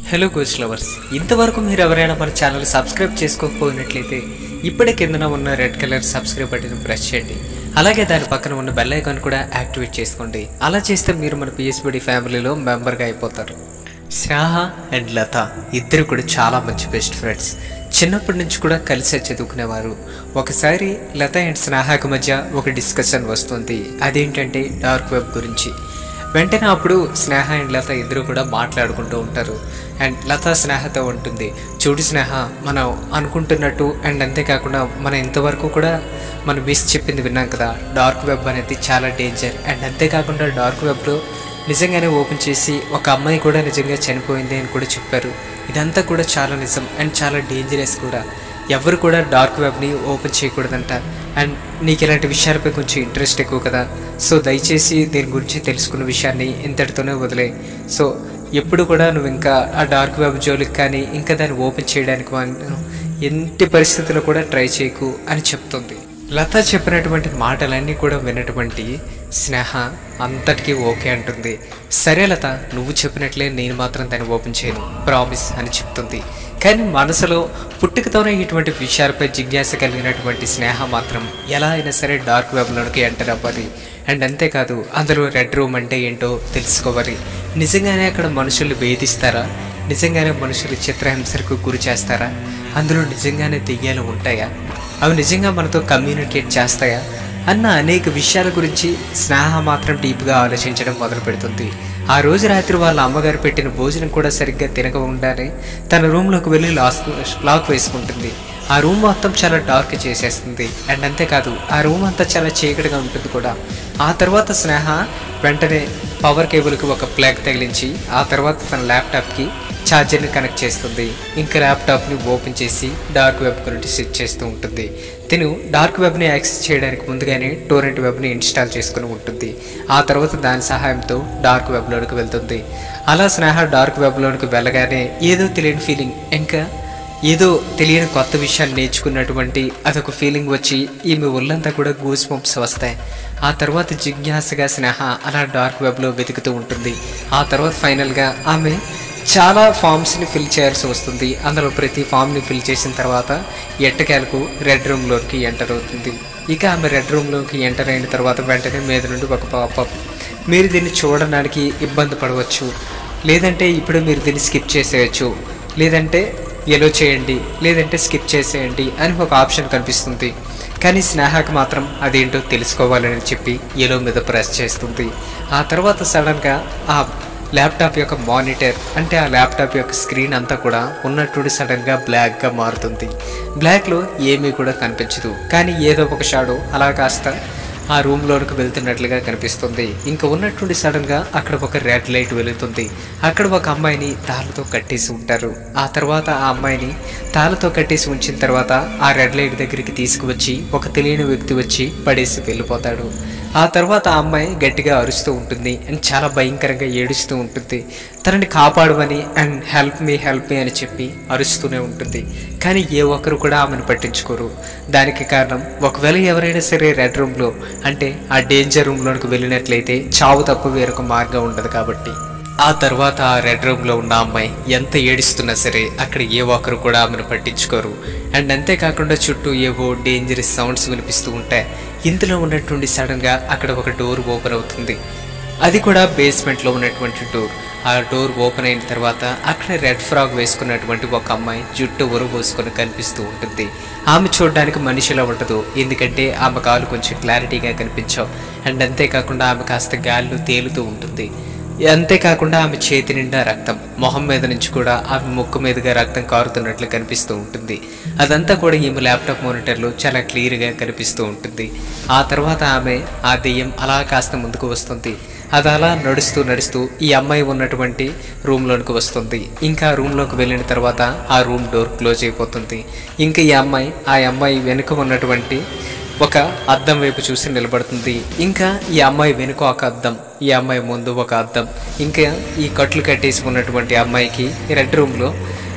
hello coach lovers ఇంతవరకు మీరు ఎవరైనా మన ఛానల్ సబ్స్క్రైబ్ చేసుకోకపోయినట్లయితే ఇప్పుడే కిందన ఉన్న red colour subscribe button press చేయండి అలాగే దాని పక్కన ఉన్న బెల్ ఐకాన్ కూడా యాక్టివేట్ చేసుకోండి అలా చేస్తే మీరు మన పిఎస్బిడి ఫ్యామిలీలో మెంబర్గా అయిపోతారు శ్రాహ అండ్ లత ఇద్దరు కూడా చాలా మంచి బెస్ట్ ఫ్రెండ్స్ చిన్నప్పటి నుంచి కూడా కలిసే చదువుకునేవారు ఒకసారి లత అండ్ స్నేహకు మధ్య ఒక డిస్కషన్ వస్తుంది అదేంటంటే డార్క్ వెబ్ గురించి వెంటనే అప్పుడు స్నేహ అండ్ లత ఇద్దరు కూడా మాట్లాడుకుంటూ ఉంటారు అండ్ లత స్నేహతో ఉంటుంది చూడు స్నేహ మనం అనుకుంటున్నట్టు అండ్ అంతేకాకుండా మనం ఇంతవరకు కూడా మనం మిస్ చెప్పింది విన్నాం కదా డార్క్ వెబ్ అనేది చాలా డేంజర్ అండ్ అంతేకాకుండా డార్క్ వెబ్లో నిజంగానే ఓపెన్ చేసి ఒక అమ్మాయి కూడా నిజంగా చనిపోయింది అని కూడా చెప్పారు ఇదంతా కూడా చాలా నిజం అండ్ చాలా డేంజరస్ కూడా ఎవరు కూడా డార్క్ వెబ్ని ఓపెన్ చేయకూడదంట అండ్ నీకు ఇలాంటి విషయాలపై కొంచెం ఇంట్రెస్ట్ ఎక్కువ కదా సో దయచేసి దీని గురించి తెలుసుకున్న విషయాన్ని ఇంతటితోనే వదిలే సో ఎప్పుడు కూడా నువ్వు ఇంకా ఆ డార్క్ వెబ్ జోలికి కానీ ఇంకా దాన్ని ఓపెన్ చేయడానికి మాత్రం ఎట్టి పరిస్థితుల్లో కూడా ట్రై చేయకు అని చెప్తుంది లత చెప్పినటువంటి మాటలన్నీ కూడా విన్నటువంటి స్నేహ అంతటికీ ఓకే అంటుంది సరే లత నువ్వు చెప్పినట్లే నేను మాత్రం దాన్ని ఓపెన్ చేయను ప్రామిస్ అని చెప్తుంది కానీ మనసులో పుట్టుకతోనే ఇటువంటి విషయాలపై జిజ్ఞాస కలిగినటువంటి స్నేహ మాత్రం ఎలా అయినా సరే డార్క్ వెబ్లోనికి ఎంటర్ అవ్వాలి అండ్ అంతేకాదు అందులో రెడ్ రూమ్ అంటే ఏంటో తెలుసుకోవాలి నిజంగానే అక్కడ మనుషులు వేధిస్తారా నిజంగానే మనుషులు చిత్రహింసలకు గురి చేస్తారా అందులో నిజంగానే దెయ్యాలు ఉంటాయా అవి నిజంగా మనతో కమ్యూనికేట్ చేస్తాయా అన్న అనేక విషయాల గురించి స్నేహ మాత్రం డీప్గా ఆలోచించడం మొదలు పెడుతుంది ఆ రోజు రాత్రి వాళ్ళ అమ్మగారు పెట్టిన భోజనం కూడా సరిగ్గా తినకుండానే తన రూమ్లోకి వెళ్ళి లాక్ లాక్ వేసుకుంటుంది ఆ రూమ్ మొత్తం చాలా డార్క్ చేసేస్తుంది అండ్ అంతేకాదు ఆ రూమ్ అంతా చాలా చీకటిగా ఉంటుంది కూడా ఆ తర్వాత స్నేహ వెంటనే పవర్ కేబుల్కి ఒక ప్లగ్ తగిలించి ఆ తర్వాత తన ల్యాప్టాప్కి ఛార్జర్ని కనెక్ట్ చేస్తుంది ఇంకా ల్యాప్టాప్ని ఓపెన్ చేసి డార్క్ వెబ్ గురించి సెట్ చేస్తూ ఉంటుంది తిను డార్క్ వెబ్ని యాక్సెస్ చేయడానికి ముందుగానే టోరెంట్ వెబ్ని ఇన్స్టాల్ చేసుకుని ఉంటుంది ఆ తర్వాత దాని సహాయంతో డార్క్ వెబ్లోనికి వెళ్తుంది అలా స్నేహ డార్క్ వెబ్లోనికి వెళ్ళగానే ఏదో తెలియని ఫీలింగ్ ఇంకా ఏదో తెలియని కొత్త విషయాన్ని నేర్చుకున్నటువంటి అదొక ఫీలింగ్ వచ్చి ఈమె ఒళ్ళంతా కూడా గూస్ పంప్స్ వస్తాయి ఆ తర్వాత జిజ్ఞాసగా స్నేహ అలా డార్క్ వెబ్లో వెతుకుతూ ఉంటుంది ఆ తర్వాత ఫైనల్గా ఆమె చాలా ఫామ్స్ని ఫిల్ చేయాల్సి వస్తుంది అందులో ప్రతి ఫామ్ని ఫిల్ చేసిన తర్వాత ఎట్టకేలకు రెడ్ రూమ్లోకి ఎంటర్ అవుతుంది ఇక ఆమె రెడ్ రూమ్లోకి ఎంటర్ అయిన తర్వాత వెంటనే మీద నుండి ఒక పాపప్ మీరు దీన్ని చూడడానికి ఇబ్బంది పడవచ్చు లేదంటే ఇప్పుడు మీరు దీన్ని స్కిప్ చేసేయచ్చు లేదంటే ఎలో చేయండి లేదంటే స్కిప్ చేసేయండి అని ఒక ఆప్షన్ కనిపిస్తుంది కానీ స్నేహకు మాత్రం అదేంటో తెలుసుకోవాలని చెప్పి ఎలో మీద ప్రెస్ చేస్తుంది ఆ తర్వాత సడన్గా ఆ ల్యాప్టాప్ యొక్క మానిటర్ అంటే ఆ ల్యాప్టాప్ యొక్క స్క్రీన్ అంతా కూడా ఉన్నట్టుండి సడన్గా బ్లాక్గా మారుతుంది బ్లాక్లో ఏమీ కూడా కనిపించదు కానీ ఏదో ఒక షాడో అలా కాస్త ఆ రూమ్లోనికి వెళ్తున్నట్లుగా కనిపిస్తుంది ఇంకా ఉన్నట్టుండి సడన్గా అక్కడ ఒక రెడ్ లైట్ వెలుగుతుంది అక్కడ ఒక అమ్మాయిని తాళ్ళతో కట్టేసి ఉంటారు ఆ తర్వాత ఆ అమ్మాయిని తాళ్ళతో కట్టేసి ఉంచిన తర్వాత ఆ రెడ్ లైట్ దగ్గరికి తీసుకువచ్చి ఒక తెలియని వ్యక్తి వచ్చి పడేసి వెళ్ళిపోతాడు ఆ తర్వాత ఆ అమ్మాయి గట్టిగా అరుస్తూ ఉంటుంది అండ్ చాలా భయంకరంగా ఏడుస్తూ ఉంటుంది తనని కాపాడమని and help me help me అని చెప్పి అరుస్తూనే ఉంటుంది కానీ ఏ ఒక్కరు కూడా ఆమెను పట్టించుకోరు దానికి కారణం ఒకవేళ ఎవరైనా సరే రెడ్ రూమ్లో అంటే ఆ డేంజర్ రూమ్లోనికి వెళ్ళినట్లయితే చావు తప్ప వేరొక మార్గం ఉండదు కాబట్టి ఆ తర్వాత ఆ రెడ్ రూమ్లో ఉన్న అమ్మాయి ఎంత ఏడుస్తున్నా సరే అక్కడ ఏ ఒక్కరు కూడా ఆమెను పట్టించుకోరు అండ్ అంతేకాకుండా చుట్టూ ఏవో డేంజరస్ సౌండ్స్ వినిపిస్తూ ఉంటాయి ఇందులో ఉన్నటువంటి సడన్గా అక్కడ ఒక డోర్ ఓపెన్ అవుతుంది అది కూడా బేస్మెంట్లో ఉన్నటువంటి డోర్ ఆ డోర్ ఓపెన్ అయిన తర్వాత అక్కడ రెడ్ ఫ్రాక్ వేసుకున్నటువంటి ఒక అమ్మాయి జుట్టు ఉరబోసుకొని కనిపిస్తూ ఉంటుంది ఆమె చూడడానికి మనిషిలా ఉండదు ఎందుకంటే ఆమె కాలు కొంచెం క్లారిటీగా కనిపించవు అండ్ అంతేకాకుండా ఆమె కాస్త గాల్లో తేలుతూ ఉంటుంది అంతేకాకుండా ఆమె చేతి నిండా రక్తం మొహం మీద నుంచి కూడా ఆమె ముక్కు మీదుగా రక్తం కారుతున్నట్లు కనిపిస్తూ ఉంటుంది అదంతా కూడా ఈమె ల్యాప్టాప్ మానిటర్లో చాలా క్లియర్గా కనిపిస్తూ ఉంటుంది ఆ తర్వాత ఆమె ఆ దెయ్యం అలా కాస్త ముందుకు వస్తుంది అది అలా నడుస్తూ నడుస్తూ ఈ అమ్మాయి ఉన్నటువంటి రూమ్లోనికి వస్తుంది ఇంకా రూమ్లోకి వెళ్ళిన తర్వాత ఆ రూమ్ డోర్ క్లోజ్ అయిపోతుంది ఇంకా ఈ అమ్మాయి ఆ అమ్మాయి వెనుక ఉన్నటువంటి ఒక అద్దం వైపు చూసి నిలబడుతుంది ఇంకా ఈ అమ్మాయి వెనుక ఒక అద్దం ఈ అమ్మాయి ముందు ఒక అద్దం ఇంకా ఈ కట్లు కట్టేసి ఉన్నటువంటి అమ్మాయికి ఈ రెడ్ రూమ్లో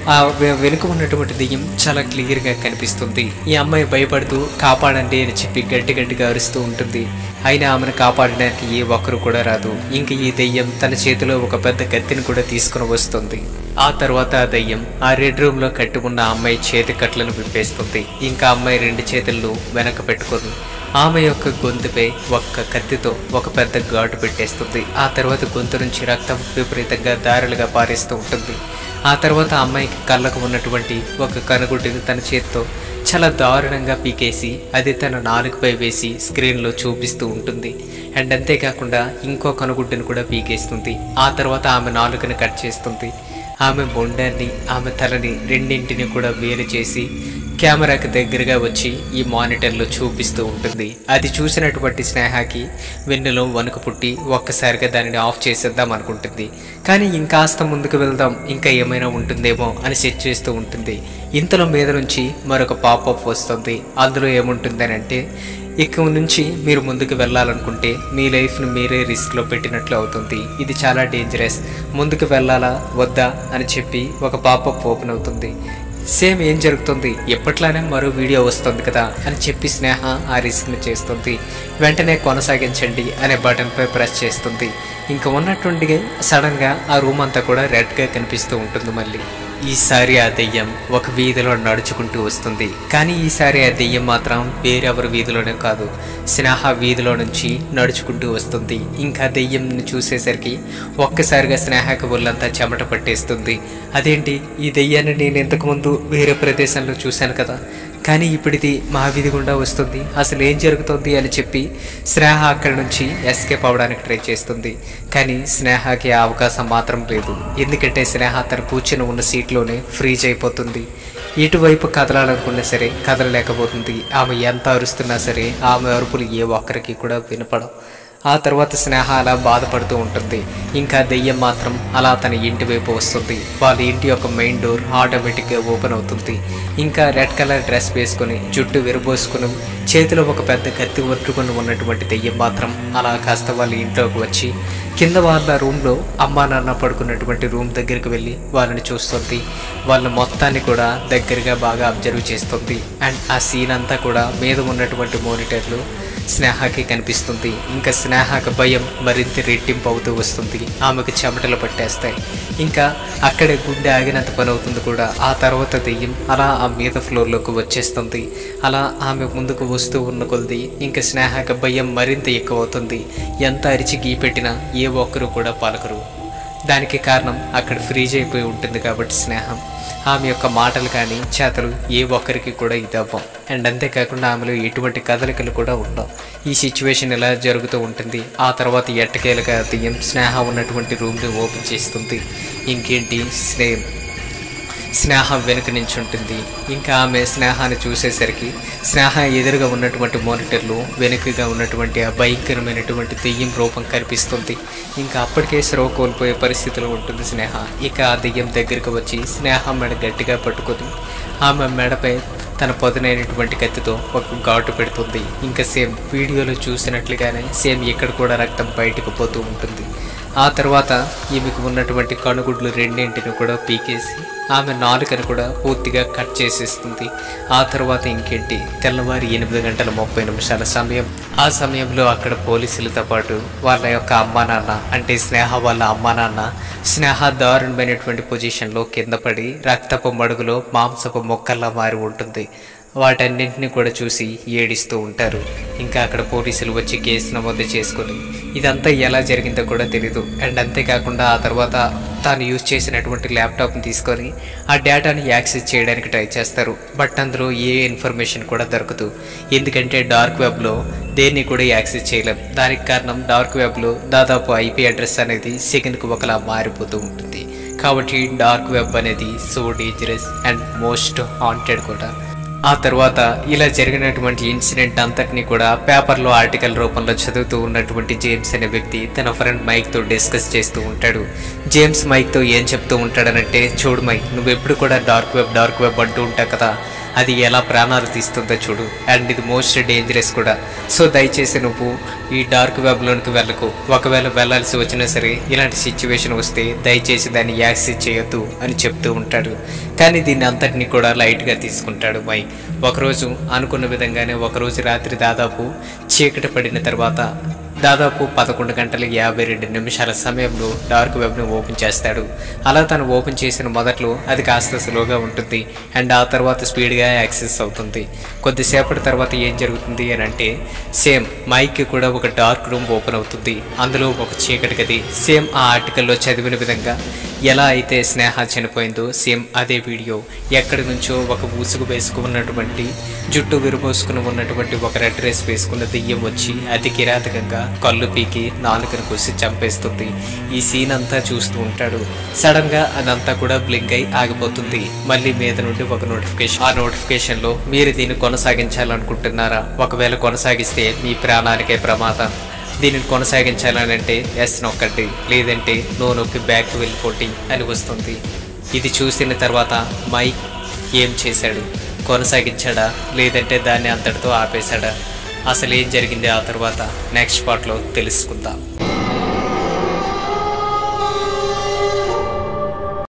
ఆ వె- వెనుక ఉన్నటువంటి దెయ్యం చాలా క్లియర్గా కనిపిస్తుంది ఈ అమ్మాయి భయపడుతూ కాపాడండి అని చెప్పి గట్టి గట్టిగా అరుస్తూ ఉంటుంది అయినా ఆమెను కాపాడడానికి ఏ ఒక్కరు కూడా రాదు ఇంక ఈ దెయ్యం తన చేతిలో ఒక పెద్ద కత్తిని కూడా తీసుకుని వస్తుంది ఆ తర్వాత ఆ దయ్యం ఆ రెడ్ రూమ్ లో కట్టి ఉన్న అమ్మాయి చేతి కట్లను విప్పేస్తుంది ఇంకా అమ్మాయి రెండు చేతులను వెనక పెట్టుకొని ఆమె యొక్క గొంతుపై ఒక్క కత్తితో ఒక పెద్ద ఘాటు పెట్టేస్తుంది ఆ తర్వాత గొంతు నుంచి రక్తం విపరీతంగా దారులుగా పారేస్తూ ఉంటుంది ఆ తర్వాత ఆ అమ్మాయికి కళ్ళకు ఉన్నటువంటి ఒక కనుగుడ్డిని తన చేత్తో చాలా దారుణంగా పీకేసి అది తన నాలుగుపై వేసి స్క్రీన్లో చూపిస్తూ ఉంటుంది అండ్ అంతేకాకుండా ఇంకో కనుగుడ్డును కూడా పీకేస్తుంది ఆ తర్వాత ఆమె నాలుకని కట్ చేస్తుంది ఆమె బొండాన్ని ఆమె తలని రెండింటిని కూడా వేరు చేసి కెమెరాకి దగ్గరగా వచ్చి ఈ మానిటర్లో చూపిస్తూ ఉంటుంది అది చూసినటువంటి స్నేహకి వెన్నులో వణుకు పుట్టి ఒక్కసారిగా దానిని ఆఫ్ చేసేద్దాం అనుకుంటుంది కానీ ఇంకాస్త ముందుకు వెళ్దాం ఇంకా ఏమైనా ఉంటుందేమో అని సెట్ చేస్తూ ఉంటుంది ఇంతలో మీద నుంచి మరొక పాపప్ వస్తుంది అందులో ఏముంటుందని అంటే ఇక నుంచి మీరు ముందుకు వెళ్ళాలనుకుంటే మీ లైఫ్ను మీరే రిస్క్లో పెట్టినట్లు అవుతుంది ఇది చాలా డేంజరస్ ముందుకు వెళ్ళాలా వద్దా అని చెప్పి ఒక పాపప్ ఓపెన్ అవుతుంది సేమ్ ఏం జరుగుతుంది ఎప్పట్లానే మరో వీడియో వస్తుంది కదా అని చెప్పి స్నేహ ఆ రిస్క్ని చేస్తుంది వెంటనే కొనసాగించండి అనే బటన్పై ప్రెస్ చేస్తుంది ఇంకా ఉన్నట్టుండి సడన్గా ఆ రూమ్ అంతా కూడా రెడ్గా కనిపిస్తూ ఉంటుంది మళ్ళీ ఈసారి ఆ దెయ్యం ఒక వీధిలో నడుచుకుంటూ వస్తుంది కానీ ఈసారి ఆ దెయ్యం మాత్రం వేరెవరి వీధిలోనే కాదు స్నేహ వీధిలో నుంచి నడుచుకుంటూ వస్తుంది ఇంకా దెయ్యంని చూసేసరికి ఒక్కసారిగా స్నేహకు ఒళ్ళంతా చెమట పట్టేస్తుంది అదేంటి ఈ దెయ్యాన్ని నేను ఇంతకుముందు వేరే ప్రదేశంలో చూశాను కదా కానీ ఇప్పుడు ఇది మా వీధి గుండా వస్తుంది అసలు ఏం జరుగుతుంది అని చెప్పి స్నేహ అక్కడి నుంచి ఎస్కేప్ అవడానికి ట్రై చేస్తుంది కానీ స్నేహకి ఆ అవకాశం మాత్రం లేదు ఎందుకంటే స్నేహ తన కూర్చుని ఉన్న సీట్లోనే ఫ్రీజ్ అయిపోతుంది ఇటువైపు కదలాలనుకున్నా సరే కదలలేకపోతుంది ఆమె ఎంత అరుస్తున్నా సరే ఆమె అరుపులు ఏ ఒక్కరికి కూడా వినపడం ఆ తర్వాత స్నేహ అలా బాధపడుతూ ఉంటుంది ఇంకా దెయ్యం మాత్రం అలా తన ఇంటి వైపు వస్తుంది వాళ్ళ ఇంటి యొక్క మెయిన్ డోర్ ఆటోమేటిక్గా ఓపెన్ అవుతుంది ఇంకా రెడ్ కలర్ డ్రెస్ వేసుకొని జుట్టు విరబోసుకుని చేతిలో ఒక పెద్ద కత్తి పట్టుకొని ఉన్నటువంటి దెయ్యం మాత్రం అలా కాస్త వాళ్ళ ఇంట్లోకి వచ్చి కింద వాళ్ళ రూమ్లో అమ్మా నాన్న పడుకున్నటువంటి రూమ్ దగ్గరికి వెళ్ళి వాళ్ళని చూస్తుంది వాళ్ళ మొత్తాన్ని కూడా దగ్గరగా బాగా అబ్జర్వ్ చేస్తుంది అండ్ ఆ సీన్ అంతా కూడా మీద ఉన్నటువంటి మోనిటర్లు స్నేహకి కనిపిస్తుంది ఇంకా స్నేహకు భయం మరింత రెట్టింపు అవుతూ వస్తుంది ఆమెకు చెమటలు పట్టేస్తాయి ఇంకా అక్కడే గుండె ఆగినంత పని అవుతుంది కూడా ఆ తర్వాత దెయ్యం అలా ఆ మీద ఫ్లోర్లోకి వచ్చేస్తుంది అలా ఆమె ముందుకు వస్తూ ఉన్న కొద్ది ఇంకా స్నేహకు భయం మరింత ఎక్కువ అవుతుంది ఎంత అరిచి గీ పెట్టినా ఏ ఒక్కరు కూడా పలకరు దానికి కారణం అక్కడ ఫ్రీజ్ అయిపోయి ఉంటుంది కాబట్టి స్నేహం ఆమె యొక్క మాటలు కానీ చేతలు ఏ ఒక్కరికి కూడా ఇది అవ్వం అండ్ అంతేకాకుండా ఆమెలో ఎటువంటి కదలికలు కూడా ఉండవు ఈ సిచ్యువేషన్ ఇలా జరుగుతూ ఉంటుంది ఆ తర్వాత ఎట్టకేలుగా దెయ్యం స్నేహ ఉన్నటువంటి రూమ్ని ఓపెన్ చేస్తుంది ఇంకేంటి స్నేహం స్నేహ వెనుక నుంచి ఉంటుంది ఇంకా ఆమె స్నేహాన్ని చూసేసరికి స్నేహ ఎదురుగా ఉన్నటువంటి మానిటర్లు వెనుకగా ఉన్నటువంటి ఆ భయంకరమైనటువంటి దెయ్యం రూపం కనిపిస్తుంది ఇంకా అప్పటికే స్రవ కోల్పోయే పరిస్థితిలో ఉంటుంది స్నేహ ఇక ఆ దెయ్యం దగ్గరికి వచ్చి స్నేహ మెడ గట్టిగా పట్టుకొని ఆమె మెడపై తన పదునైనటువంటి కత్తితో ఒక ఘాటు పెడుతుంది ఇంకా సేమ్ వీడియోలో చూసినట్లుగానే సేమ్ ఇక్కడ కూడా రక్తం బయటకు పోతూ ఉంటుంది ఆ తర్వాత ఈమెకు ఉన్నటువంటి కనుగుడ్లు రెండింటిని కూడా పీకేసి ఆమె నాలుకను కూడా పూర్తిగా కట్ చేసేస్తుంది ఆ తర్వాత ఇంకేంటి తెల్లవారి ఎనిమిది గంటల ముప్పై నిమిషాల సమయం ఆ సమయంలో అక్కడ పోలీసులతో పాటు వాళ్ళ యొక్క అమ్మా నాన్న అంటే స్నేహ వాళ్ళ అమ్మా నాన్న స్నేహ దారుణమైనటువంటి పొజిషన్లో కింద పడి రక్తపు మడుగులో మాంసపు మొక్కల్లా మారి ఉంటుంది వాటన్నింటిని కూడా చూసి ఏడిస్తూ ఉంటారు ఇంకా అక్కడ పోలీసులు వచ్చి కేసు నమోదు చేసుకొని ఇదంతా ఎలా జరిగిందో కూడా తెలీదు అండ్ అంతేకాకుండా ఆ తర్వాత తాను యూజ్ చేసినటువంటి ల్యాప్టాప్ని తీసుకొని ఆ డేటాని యాక్సెస్ చేయడానికి ట్రై చేస్తారు బట్ అందులో ఏ ఇన్ఫర్మేషన్ కూడా దొరకదు ఎందుకంటే డార్క్ వెబ్లో దేన్ని కూడా యాక్సెస్ చేయలేం దానికి కారణం డార్క్ వెబ్లో దాదాపు ఐపీ అడ్రస్ అనేది సెకండ్కి ఒకలా మారిపోతూ ఉంటుంది కాబట్టి డార్క్ వెబ్ అనేది so dangerous and most haunted కూడా ఆ తర్వాత ఇలా జరిగినటువంటి ఇన్సిడెంట్ అంతటిని కూడా పేపర్లో ఆర్టికల్ రూపంలో చదువుతూ ఉన్నటువంటి జేమ్స్ అనే వ్యక్తి తన ఫ్రెండ్ మైక్తో డిస్కస్ చేస్తూ ఉంటాడు జేమ్స్ మైక్తో ఏం చెప్తూ ఉంటాడనంటే చూడు మైక్ నువ్వు ఎప్పుడు కూడా డార్క్ వెబ్ డార్క్ వెబ్ అంటూ ఉంటావు కదా అది ఎలా ప్రాణాలు తీస్తుందో చూడు అండ్ ఇది మోస్ట్ డేంజరస్ కూడా సో దయచేసి నువ్వు ఈ డార్క్ వెబ్లోనికి వెళ్ళకు ఒకవేళ వెళ్ళాల్సి వచ్చినా సరే ఇలాంటి సిచ్యువేషన్ వస్తే దయచేసి దాన్ని యాక్సెస్ చేయొద్దు అని చెప్తూ ఉంటాడు కానీ దీన్ని అంతటిని కూడా లైట్గా తీసుకుంటాడు మైక్ ఒకరోజు అనుకున్న విధంగానే ఒకరోజు రాత్రి దాదాపు చీకటి పడిన తర్వాత దాదాపు పదకొండు గంటల యాభై రెండు నిమిషాల సమయంలో డార్క్ వెబ్ను ఓపెన్ చేస్తాడు అలా తను ఓపెన్ చేసిన మొదట్లో అది కాస్త స్లోగా ఉంటుంది అండ్ ఆ తర్వాత స్పీడ్గా యాక్సెస్ అవుతుంది కొద్దిసేపటి తర్వాత ఏం జరుగుతుంది అని అంటే సేమ్ మైక్కి కూడా ఒక డార్క్ రూమ్ ఓపెన్ అవుతుంది అందులో ఒక చీకటి గది సేమ్ ఆ ఆర్టికల్లో చదివిన విధంగా ఎలా అయితే స్నేహ చనిపోయిందో సేమ్ అదే వీడియో ఎక్కడి నుంచో ఒక ఊసుగు వేసుకున్నటువంటి జుట్టు విరుబోసుకుని ఉన్నటువంటి ఒక రెడ్ డ్రెస్ వేసుకున్న దెయ్యం వచ్చి అతి కిరాతకంగా కళ్ళు పీకి నాలుకను కోసి చంపేస్తుంది ఈ సీన్ అంతా చూస్తూ ఉంటాడు సడన్ గా అదంతా కూడా బ్లింక్ అయి ఆగిపోతుంది మళ్ళీ మీద నుండి ఒక నోటిఫికేషన్ ఆ నోటిఫికేషన్ లో మీరు దీన్ని కొనసాగించాలనుకుంటున్నారా ఒకవేళ కొనసాగిస్తే మీ ప్రాణానికే ప్రమాదం దీనిని కొనసాగించాలని అంటే ఎస్ నొక్కండి లేదంటే నో నొక్కి బ్యాక్ వెళ్ళిపోండి అని వస్తుంది ఇది చూసిన తర్వాత మైక్ ఏం చేశాడు కొనసాగించాడా లేదంటే దాన్ని అంతటితో ఆపేశాడా అసలు ఏం జరిగింది ఆ తర్వాత నెక్స్ట్ పార్ట్లో తెలుసుకుందాం